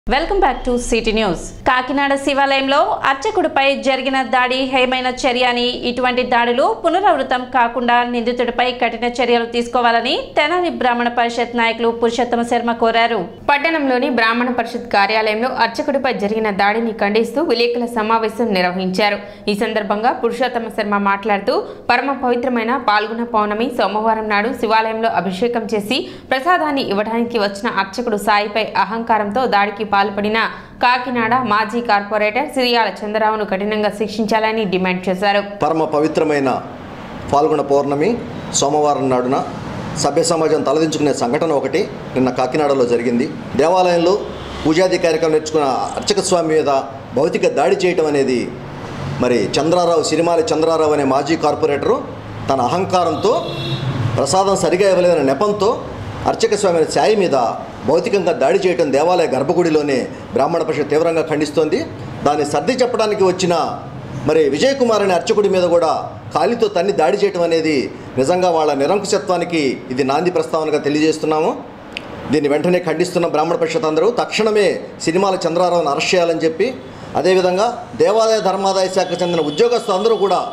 Welcome back to city news Kakinada శివాలయంలో అర్చకుడిపై జరిగిన దాడి హేమైన చర్య అని ఇటువంటి దాడులు పునరావృతం కాకుండా నిందితుడిపై కఠిన చర్యలు తీసుకోవాలని తెనాలి బ్రాహ్మణ పరిషత్ నాయకులు పురుషోత్తమ శర్మ కోరారు పట్టణంలోని బ్రాహ్మణ పరిషత్ కార్యాలయంలో అర్చకుడిపై జరిగిన దాడిని ఖండిస్తూ విలేకరుల సమావేశం నిర్వహించారు ఈ సందర్భంగా పురుషోత్తమ శర్మ మాట్లాడుతూ పరమ పవిత్రమైన పాల్గొన పౌర్ణమి సోమవారం నాడు శివాలయంలో అభిషేకం చేసి ప్రసాదాన్ని ఇవ్వడానికి వచ్చిన అర్చకుడు సాయిపై అహంకారంతో దాడికి పాల్పడిన కాకినాడ మాజీ కార్పొరేటర్ సిరియాల చంద్రరావును కఠినంగా శిక్షించాలని డిమాండ్ చేశారు పరమ పవిత్రమైన పాల్గొన పౌర్ణమి సోమవారం నాడున సభ్య సమాజం తలదించుకునే సంఘటన ఒకటి నిన్న కాకినాడలో జరిగింది దేవాలయంలో పూజాది కార్యక్రమం నేర్చుకున్న అర్చక స్వామి మీద భౌతిక దాడి చేయటం అనేది మరి చంద్రారావు సిరిమాలి చంద్రారావు అనే మాజీ కార్పొరేటరు తన అహంకారంతో ప్రసాదం సరిగా ఇవ్వలేదనే నెపంతో అర్చక స్వామి అనే ఛాయ్ మీద భౌతికంగా దాడి చేయటం దేవాలయ గర్భగుడిలోనే బ్రాహ్మణ పరిషత్ తీవ్రంగా ఖండిస్తోంది దాన్ని సర్ది చెప్పడానికి వచ్చిన మరి విజయ్ కుమార్ అనే అర్చకుడి మీద కూడా కాలితో తన్ని దాడి చేయటం అనేది నిజంగా వాళ్ళ నిరంకుశత్వానికి ఇది నాంది ప్రస్తావనగా తెలియజేస్తున్నాము దీన్ని వెంటనే ఖండిస్తున్న బ్రాహ్మణ పరిషత్ అందరూ తక్షణమే సినిమాల చంద్రారావును అరెస్ట్ చేయాలని చెప్పి అదేవిధంగా దేవాదాయ ధర్మాదాయ శాఖకు చెందిన ఉద్యోగస్తులు అందరూ కూడా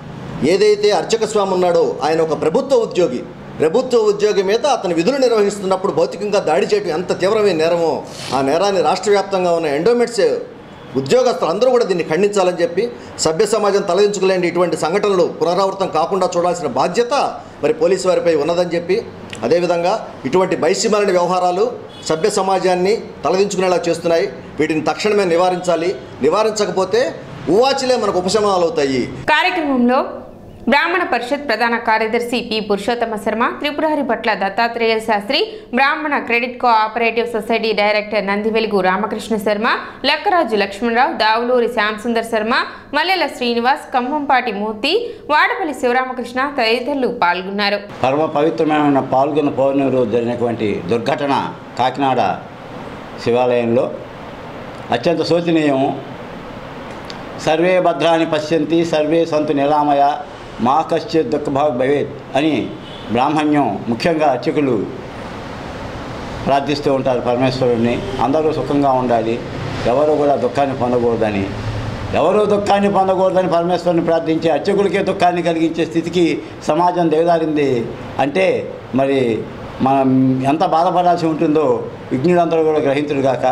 ఏదైతే అర్చక స్వామి ఉన్నాడో ఆయన ఒక ప్రభుత్వ ఉద్యోగి ప్రభుత్వ ఉద్యోగి మీద అతని విధులు నిర్వహిస్తున్నప్పుడు భౌతికంగా దాడి చేయడం ఎంత తీవ్రమైన నేరమో ఆ నేరాన్ని రాష్ట్ర వ్యాప్తంగా ఉన్న ఎండోమెంట్స్ ఉద్యోగస్తులు అందరూ కూడా దీన్ని ఖండించాలని చెప్పి సభ్య సమాజం తలదించుకోలేని ఇటువంటి సంఘటనలు పునరావృతం కాకుండా చూడాల్సిన బాధ్యత మరి పోలీసు వారిపై ఉన్నదని చెప్పి అదేవిధంగా ఇటువంటి బైసిమాలిన వ్యవహారాలు సభ్య సమాజాన్ని తలదించుకునేలా చేస్తున్నాయి వీటిని తక్షణమే నివారించాలి నివారించకపోతే ఉవాచిలే మనకు ఉపశమనాలు అవుతాయి కార్యక్రమంలో బ్రాహ్మణ పరిషత్ ప్రధాన కార్యదర్శి P Purushottama Sharma Tripurahari Bhatla Dattatreya Sastri Brahmana credit cooperative society director Nandivelugu Ramakrishna Sharma Lakkaraju Lakshmanarao Davuluri Shyamsundar Sharma Mallela Srinivas Kambhampati Murthy Vadapalli Sivaramakrishna తదితరులు పాల్గొన్నారు పరమ పవిత్రమైన పాల్గొన్న పౌర్ణమి రోజు జరిగినటువంటి దుర్ఘటన కాకినాడ శివాలయంలో అత్యంత శోచనీయం సర్వే భద్రాన్ని పశ్యంతి సర్వే సంతు నిరామయ మా కశ్చిత్ దుఃఖభాగ్ భవేత్ అని బ్రాహ్మణ్యం ముఖ్యంగా అర్చకులు ప్రార్థిస్తూ ఉంటారు పరమేశ్వరుడిని అందరూ సుఖంగా ఉండాలి ఎవరు కూడా దుఃఖాన్ని పొందకూడదని ఎవరు దుఃఖాన్ని పొందకూడదని పరమేశ్వరుని ప్రార్థించే అర్చకులకే దుఃఖాన్ని కలిగించే స్థితికి సమాజం దిగజారింది అంటే మరి మనం ఎంత బాధపడాల్సి ఉంటుందో విఘ్నులందరూ కూడా గ్రహించుడు గాక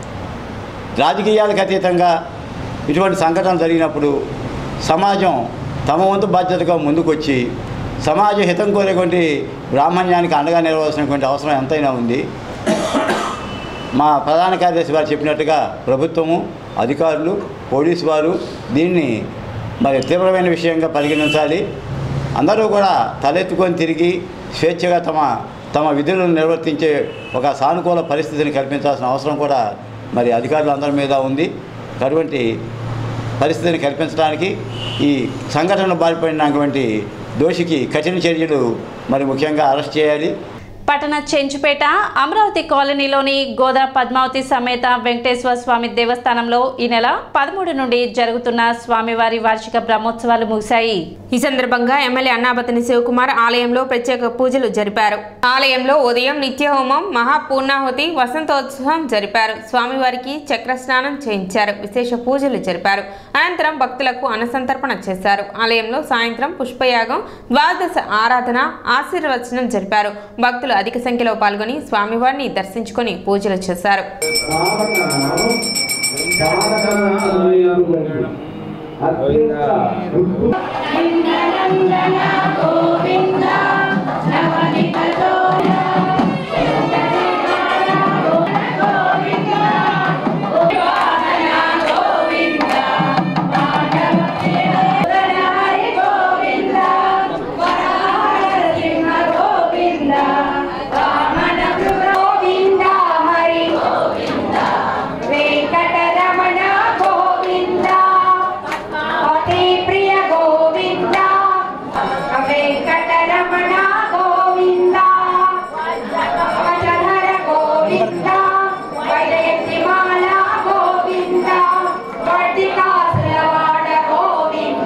రాజకీయాలకు అతీతంగా ఇటువంటి సంఘటన జరిగినప్పుడు సమాజం తమ వంతు బాధ్యతగా ముందుకొచ్చి సమాజ హితం కోరేటువంటి బ్రాహ్మణ్యానికి అండగా నిలవలసినటువంటి అవసరం ఎంతైనా ఉంది మా ప్రధాన కార్యదర్శి వారు చెప్పినట్టుగా ప్రభుత్వము అధికారులు పోలీసు వారు దీన్ని మరి తీవ్రమైన విషయంగా పరిగణించాలి అందరూ కూడా తలెత్తుకొని తిరిగి స్వేచ్ఛగా తమ తమ విధులను నిర్వర్తించే ఒక సానుకూల పరిస్థితిని కల్పించాల్సిన అవసరం కూడా మరి అధికారులందరి మీద ఉంది అటువంటి పరిస్థితిని కల్పించడానికి ఈ సంఘటన బారిపడినటువంటి దోషికి కఠిన చర్యలు మరి ముఖ్యంగా అరెస్ట్ చేయాలి పట్టణ చెంచుపేట అమరావతి కాలనీలోని గోదా పద్మావతి సమేత వెంకటేశ్వర స్వామి దేవస్థానంలో ఈ నెల పదమూడు నుండి జరుగుతున్న స్వామివారి వార్షిక బ్రహ్మోత్సవాలు ముగిశాయి ఈ సందర్భంగా ఎమ్మెల్యే అన్నాబతిని శివకుమార్ ఆలయంలో ప్రత్యేక పూజలు జరిపారు ఆలయంలో ఉదయం నిత్య హోమం మహాపూర్ణాహుతి వసంతోత్సవం జరిపారు స్వామివారికి చక్ర స్నానం చేయించారు విశేష పూజలు జరిపారు అనంతరం భక్తులకు అన్నసంతర్పణ చేశారు ఆలయంలో సాయంత్రం పుష్పయాగం ద్వాదశ ఆరాధన ఆశీర్వచనం జరిపారు భక్తులు అధిక సంఖ్యలో పాల్గొని స్వామివారిని దర్శించుకొని పూజలు చేశారు గోవింద హరి గోవింద వెంకటరమణ గోవింద అతి ప్రియ గోవింద వెంకటరమణ గోవింద వజధర గోవింద వైజయంతిమాల గోవింద వర్ధికాసులవాడ గోవింద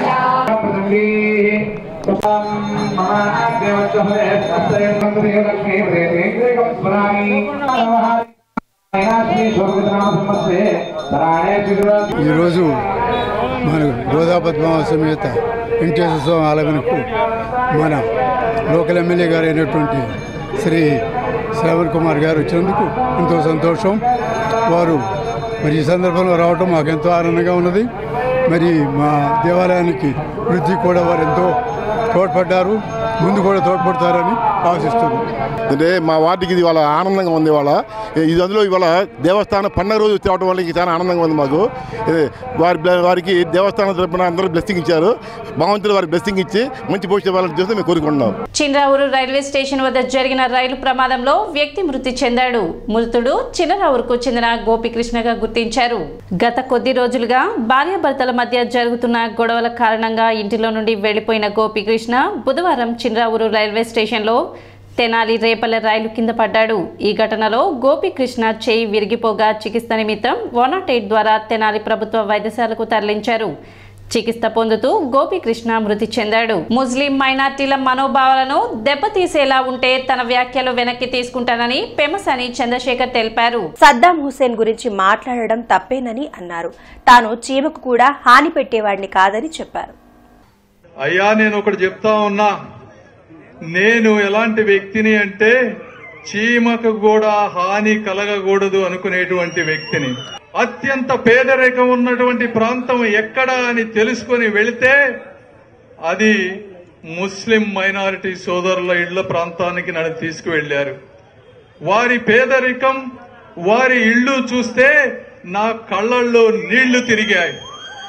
లక్ష్మీ ఈరోజు మన గోదా పద్మావ సమేత వెంకటేశ్వర స్వామి ఆలయంకు మన లోకల్ ఎమ్మెల్యే గారు అయినటువంటి శ్రీ శ్రావణ్ కుమార్ గారు వచ్చినందుకు ఎంతో సంతోషం వారు మరి ఈ సందర్భంలో రావటం మాకు ఎంతో ఆనందంగా ఉన్నది మరి మా దేవాలయానికి వృద్ధి కూడా వారు ఎంతో తోడ్పడ్డారు ముందు కూడా తోడ్పడతారని ఆశిస్తున్నాను అంటే మా వార్డుకి ఇది వాళ్ళ ఆనందంగా ఉంది వాళ్ళ ఇది అందులో ఇవాళ దేవస్థానం పండగ రోజు తేవడం వల్ల చాలా ఆనందంగా ఉంది మాకు ఇది వారి వారికి దేవస్థానం తరపున అందరూ బ్లెస్సింగ్ ఇచ్చారు భగవంతుడు వారికి బ్లెస్సింగ్ ఇచ్చి మంచి పోస్ట్ ఇవ్వాలని చూస్తే మేము కోరుకుంటున్నాం చిన్నరావురు రైల్వే స్టేషన్ వద్ద జరిగిన రైలు ప్రమాదంలో వ్యక్తి మృతి చెందాడు మృతుడు చిన్నరావురుకు చెందిన గోపికృష్ణగా గుర్తించారు గత కొద్ది రోజులుగా భార్యాభర్తల మధ్య జరుగుతున్న గొడవల కారణంగా ఇంటిలో నుండి వెళ్లిపోయిన గోపికృష్ణ బుధవారం చిన్నరావురు రైల్వే స్టేషన్లో తెనాలి రేపల్లె రైలు కింద పడ్డాడు ఈ ఘటనలో గోపికృష్ణ చేయి విరిగిపోగా చికిత్స నిమిత్తం వన్ నాట్ ఎయిట్ ద్వారా తెనాలి ప్రభుత్వ వైద్యశాలకు తరలించారు చికిత్స పొందుతూ గోపికృష్ణ మృతి చెందాడు ముస్లిం మైనార్టీల మనోభావాలను దెబ్బతీసేలా ఉంటే తన వ్యాఖ్యలు వెనక్కి తీసుకుంటానని పెమసాని చంద్రశేఖర్ తెలిపారు సద్దాం హుసేన్ గురించి మాట్లాడడం తప్పేనని అన్నారు తాను చీమకు కూడా హాని పెట్టేవాడిని కాదని చెప్పారు అయ్యా నేను ఒకటి చెప్తా ఉన్నా నేను ఎలాంటి వ్యక్తిని అంటే చీమకు కూడా హాని కలగకూడదు అనుకునేటువంటి వ్యక్తిని అత్యంత పేదరికం ఉన్నటువంటి ప్రాంతం ఎక్కడ అని తెలుసుకొని వెళితే అది ముస్లిం మైనారిటీ సోదరుల ఇళ్ల ప్రాంతానికి నన్ను తీసుకువెళ్లారు వారి పేదరికం వారి ఇళ్ళు చూస్తే నా కళ్ళల్లో నీళ్లు తిరిగాయి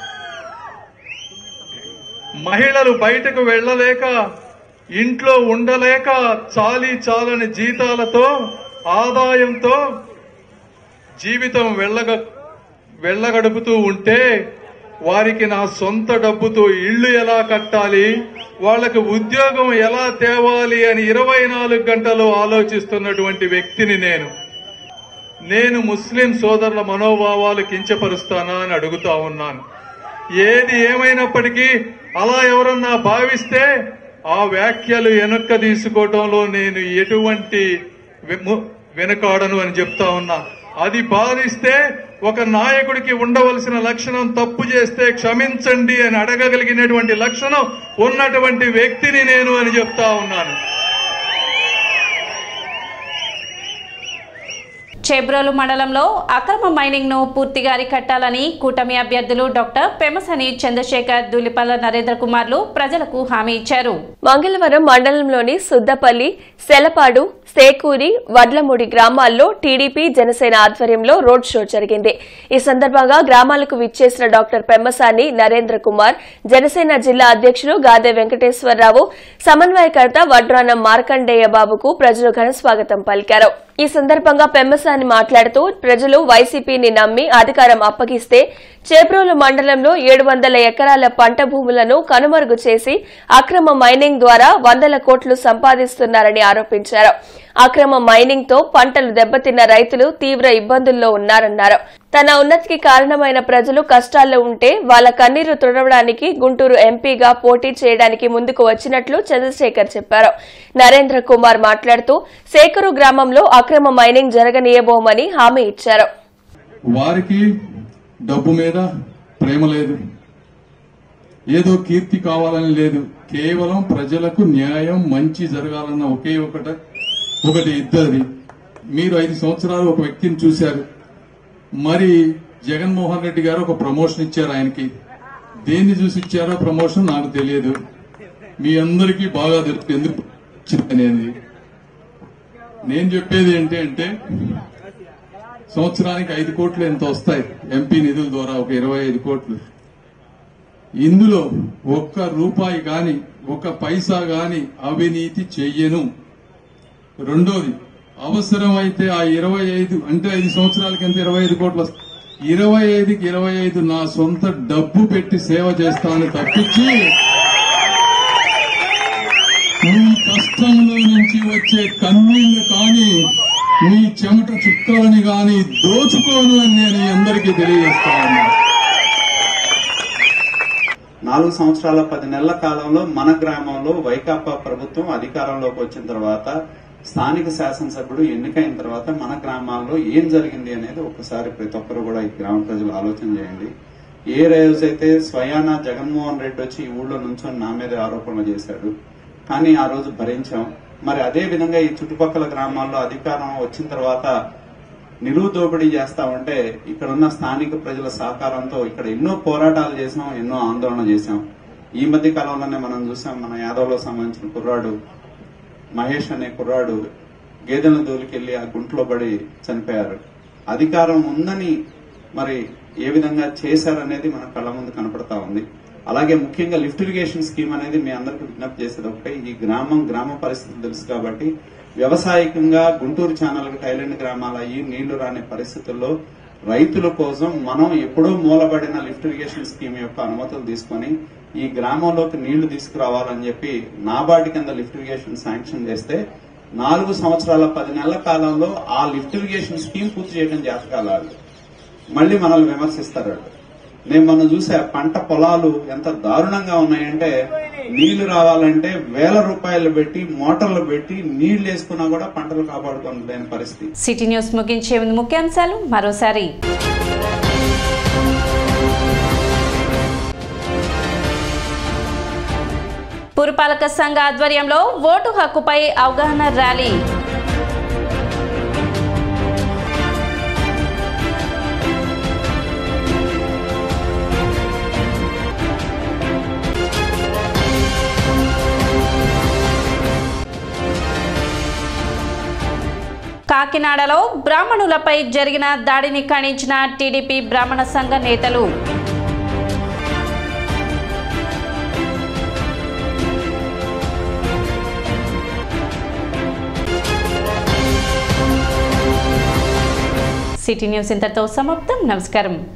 మహిళలు బయటకు వెళ్ళలేక ఇంట్లో ఉండలేక చాలీ చాలని జీతాలతో ఆదాయంతో జీవితం వెళ్ళగ వెళ్ళగడుపుతూ ఉంటే వారికి నా సొంత డబ్బుతో ఇళ్లు ఎలా కట్టాలి వాళ్లకు ఉద్యోగం ఎలా తేవాలి అని ఇరవై నాలుగు గంటలు ఆలోచిస్తున్నటువంటి వ్యక్తిని నేను నేను ముస్లిం సోదరుల మనోభావాలు కించపరుస్తానా అని అడుగుతా ఉన్నాను ఏది ఏమైనప్పటికీ అలా ఎవరన్నా భావిస్తే ఆ వ్యాఖ్యలు వెనక్క తీసుకోవటంలో నేను ఎటువంటి వె- వెనకాడను అని చెప్తా ఉన్నా అది బాధిస్తే ఒక నాయకుడికి ఉండవలసిన లక్షణం తప్పు చేస్తే క్షమించండి అని అడగగలిగినటువంటి లక్షణం ఉన్నటువంటి వ్యక్తిని నేను అని చెప్తా ఉన్నాను చేబ్రోలు మండలంలో అక్రమ మైనింగ్ ను పూర్తిగా అరికట్టాలని కూటమి అభ్యర్థులు డాక్టర్ పెమసని చంద్రశేఖర్ దులిపల్ల నరేంద్ర కుమార్లు ప్రజలకు హామీ ఇచ్చారు మంగళవారం మండలంలోని సుద్దపల్లి సెలపాడు సేకూరి వడ్లమూడి గ్రామాల్లో టీడీపీ జనసేన ఆధ్వర్యంలో రోడ్ షో జరిగింది ఈ సందర్భంగా గ్రామాలకు విచ్చేసిన డాక్టర్ పెమ్మసాని నరేంద్ర కుమార్ జనసేన జిల్లా అధ్యక్షులు గాదే వెంకటేశ్వరరావు సమన్వయకర్త వడ్రానం మార్కండేయ బాబుకు ప్రజలు ఘన స్వాగతం పలికారు ఈ సందర్భంగా పెమ్మసాని మాట్లాడుతూ ప్రజలు వైసీపీని నమ్మి అధికారం అప్పగిస్తే చేబ్రోలు మండలంలో ఏడు వందల ఎకరాల పంట భూములను కనుమరుగు చేసి అక్రమ మైనింగ్ ద్వారా వందల కోట్లు సంపాదిస్తున్నారని ఆరోపించారు అక్రమ మైనింగ్ తో పంటలు దెబ్బతిన్న రైతులు తీవ్ర ఇబ్బందుల్లో ఉన్నారన్నారు తన ఉన్నతికి కారణమైన ప్రజలు కష్టాల్లో ఉంటే వాళ్ళ కన్నీరు తుడవడానికి గుంటూరు ఎంపీగా పోటీ చేయడానికి ముందుకు వచ్చినట్లు చంద్రశేఖర్ చెప్పారు నరేంద్ర కుమార్ మాట్లాడుతూ శేఖరు గ్రామంలో అక్రమ మైనింగ్ జరగనీయబోమని హామీ ఇచ్చారు వారికి డబ్బు మీద ప్రేమ లేదు ఏదో కీర్తి కావాలని లేదు కేవలం ప్రజలకు న్యాయం మంచి జరగాలన్న ఒకే ఒకట ఒకటి ఇద్దరిది మీరు ఐదు సంవత్సరాలు ఒక వ్యక్తిని చూశారు మరి జగన్మోహన్ రెడ్డి గారు ఒక ప్రమోషన్ ఇచ్చారు ఆయనకి దేన్ని చూసి ఇచ్చారో ప్రమోషన్ నాకు తెలియదు మీ అందరికీ బాగా తెలుసు ఎందుకు ఇచ్చింది అనేది నేను చెప్పేది ఏంటి అంటే సంవత్సరానికి ఐదు కోట్లు ఎంత వస్తాయి ఎంపీ నిధుల ద్వారా ఒక ఇరవై ఐదు కోట్లు ఇందులో ఒక్క రూపాయి గాని ఒక పైసా గాని అవినీతి చెయ్యను రెండోది అవసరమైతే ఆ ఇరవై ఐదు అంటే ఐదు సంవత్సరాలకి ఎంత ఇరవై ఐదు కోట్లు వస్తాయి ఇరవై ఐదుకి ఇరవై ఐదు నా సొంత డబ్బు పెట్టి సేవ చేస్తాను తప్పించి మీ కష్టంలో నుంచి వచ్చే కన్నీళ్లు కానీ మీ చెమట చుక్కలని గాని దోచుకోను అని నేను మీ అందరికీ తెలియజేస్తా ఉన్నా నాలుగు సంవత్సరాల పది నెలల కాలంలో మన గ్రామంలో వైకాపా ప్రభుత్వం అధికారంలోకి వచ్చిన తర్వాత స్థానిక శాసనసభ్యుడు ఎన్నికైన తర్వాత మన గ్రామాల్లో ఏం జరిగింది అనేది ఒకసారి ప్రతి ఒక్కరు కూడా ఈ గ్రామ ప్రజలు ఆలోచన చేయండి ఏ రోజైతే స్వయాన జగన్మోహన్ రెడ్డి వచ్చి ఈ ఊళ్ళో నుంచొని నా మీద ఆరోపణలు చేశాడు కానీ ఆ రోజు భరించాం మరి అదే విధంగా ఈ చుట్టుపక్కల గ్రామాల్లో అధికారం వచ్చిన తర్వాత నిలువు దోపిడీ చేస్తా ఉంటే ఇక్కడ ఉన్న స్థానిక ప్రజల సహకారంతో ఇక్కడ ఎన్నో పోరాటాలు చేసాం ఎన్నో ఆందోళన చేశాం ఈ మధ్య కాలంలోనే మనం చూసాం మన యాదవ్లో సంబంధించిన కుర్రాడు మహేష్ అనే కుర్రాడు గేదెలను దోలికెళ్లి ఆ గుంట్లో పడి చనిపోయారు అధికారం ఉందని మరి ఏ విధంగా చేశారనేది మన కళ్ళ ముందు కనపడతా ఉంది అలాగే ముఖ్యంగా లిఫ్ట్ ఇరిగేషన్ స్కీమ్ అనేది మీ అందరికీ విజ్ఞప్తి చేసేది ఒకటే ఈ గ్రామం గ్రామ పరిస్థితి తెలుసు కాబట్టి వ్యవసాయకంగా గుంటూరు ఛానల్ టైలెండ్ గ్రామాల ఈ నీళ్లు రాని పరిస్థితుల్లో రైతుల కోసం మనం ఎప్పుడో మూలబడిన లిఫ్ట్ ఇరిగేషన్ స్కీమ్ యొక్క అనుమతులు తీసుకొని ఈ గ్రామంలోకి నీళ్లు తీసుకురావాలని చెప్పి నాబార్డు కింద లిఫ్ట్ ఇరిగేషన్ శాంక్షన్ చేస్తే నాలుగు సంవత్సరాల పది నెలల కాలంలో ఆ లిఫ్ట్ ఇరిగేషన్ స్కీమ్ పూర్తి చేయడం జాతకాలు మళ్ళీ మనల్ని విమర్శిస్తారు వాళ్ళు. నేను మనం చూసే పంట పొలాలు ఎంత దారుణంగా ఉన్నాయంటే నీళ్లు రావాలంటే వేల రూపాయలు పెట్టి మోటార్లు పెట్టి నీళ్లు వేసుకున్నా కూడా పంటలు కాపాడుకోలేని పరిస్థితి సిటీ న్యూస్ ముగించే ముందు ముఖ్యాంశాలు మరోసారి పురపాలక సంఘ ఆధ్వర్యంలో ఓటు హక్కుపై అవగాహన ర్యాలీ కాకినాడలో బ్రాహ్మణులపై జరిగిన దాడిని ఖండించిన టీడీపీ బ్రాహ్మణ సంఘ నేతలు సిటీ న్యూస్ ఇంతటితో సమాప్తం నమస్కారం